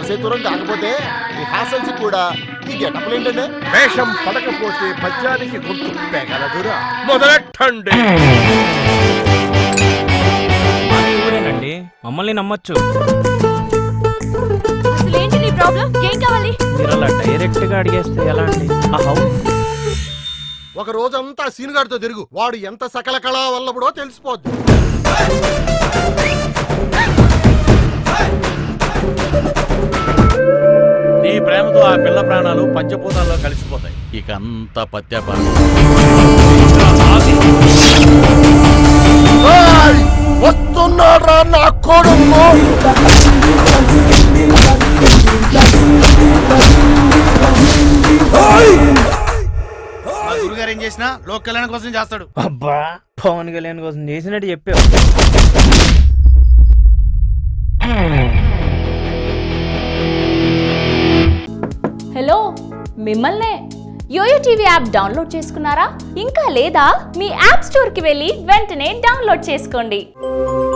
సేతురం కాకపోతే ఈ హాసల్స్ కూడా ఈ గెటప్లు ఏంటంటే వేషం పడకపోతే పద్యానికి గొంతు పెగలదురా మొదలెట్టండి మాది ఊరేనండి మమ్మల్ని నమ్మొచ్చు అసలేంటి నీ ప్రాబ్లం ఏం కావాలి మీరు అలా డైరెక్ట్ గా అడిగేస్తే ఎలా అండి ఆహా ఒక రోజంతా సీనుగాడితో తిరుగు వాడు ఎంత సకల కళా వల్లబడో తెలిసిపోద్ది నీ ప్రేమతో ఆ పిల్ల ప్రాణాలు పంచభూతాల్లో కలిసిపోతాయి ఇక అంతా పత్యాపారం ఏయ్! వస్తున్నాడ్రా నా కొడుకు మా గురుగారు ఏం చేసినా లోక్ కళ్యాణం కోసం చేస్తాడు అబ్బా పవన్ కళ్యాణ్ కోసం చేసినట్టు చెప్పావు హలో మిమ్మల్నే యోయో టీవీ యాప్ డౌన్లోడ్ చేసుకున్నారా ఇంకా లేదా మీ యాప్ స్టోర్కి వెళ్ళి వెంటనే డౌన్లోడ్ చేసుకోండి